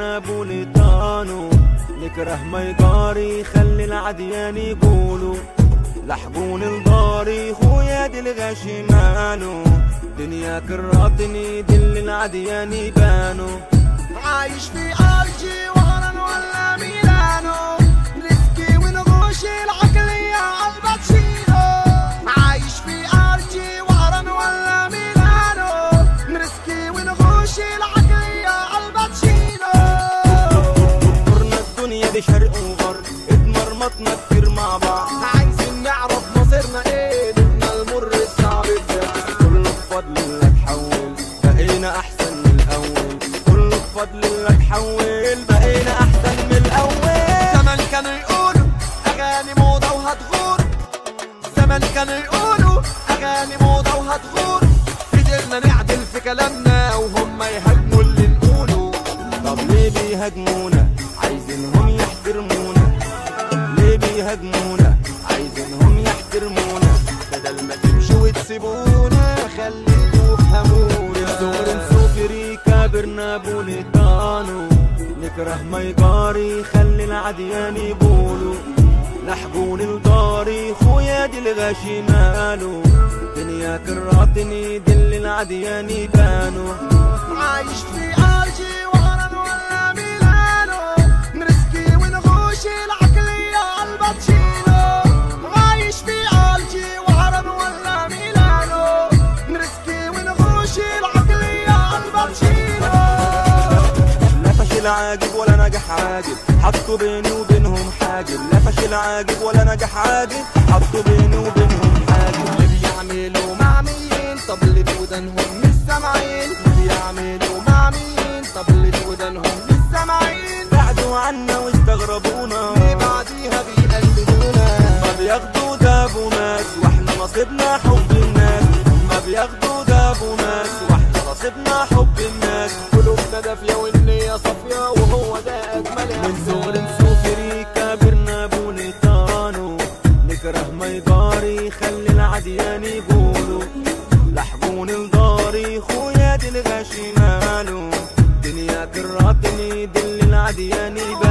نابوليتانو نكره ما يجاري خلي العديان يقولوا لحقون الضاري خويا دي الغاشي مالو دنيا كراتني دل العديان يبانو عايش في ارجي وهران ولا ميلانو نسكي ونغوش العقلية عالباتشينو عايش في ارجي وهران ولا ميلانو نسكي ونغوش العقلية عالباتشينو مرنا الدنيا دي شرق وغرب اتمرمطنا كتير مع بعض عايزين نعرف مصيرنا ايه بدنا المر الصعب بجد كله بفضل الله تحول بقينا احسن من الاول كله بفضل الله تحول بقينا احسن من الاول زمان كانوا يقولوا اغاني موضة وهتغور زمان كانوا يقولوا اغاني موضة وهتغور قدرنا نعدل في كلامنا وهم يهاجموا اللي نقوله طب ليه بيهاجمونا عايزينهم يحترمونا ليه بيهاجمونا عايزينهم يحترمونا بدل ما تمشوا وتسيبونا خليكوا فهمونا زور نسوفري كابر نابوليتانو نكره ما يجاري خلي العديان يقولوا لحقون الضاري خويا دي الغاشي مالو دنيا كراتني دل العديان يبانو عايش في ارجي وهران ولا ميلانو نرسكي ونغوش العقلية عالباتشينو عايش في ارجي وهران ولا ميلانو نرسكي ونغوش العقلية عالباتشينو لا فشل عاجب ولا نجح عاجب حطوا بيني وبينهم حاجب لا فشل عاجب ولا نجح عاجب حطوا بيني وبينهم حاجب اللي بيعملوا مع مين طب اللي بودانهم مش سامعين اللي بيعملوا مع مين طب اللي بودانهم مش سامعين بعدوا عنا واستغربونا اللي بعديها بيقلدونا ما بياخدوا ده ابو ناس واحنا نصيبنا حب الناس ما بياخدوا ده ابو ناس واحنا نصيبنا حب الناس قلوبنا دافية والنية صافية وهو ده أجمل من زغر إحساس نسوفري كابر نابوليتانو نكره ما يجاري خلي العديان يقولوا لحقون الضاري خويا دي الغاشي مالو دنيا كراتني دل العديان يبانو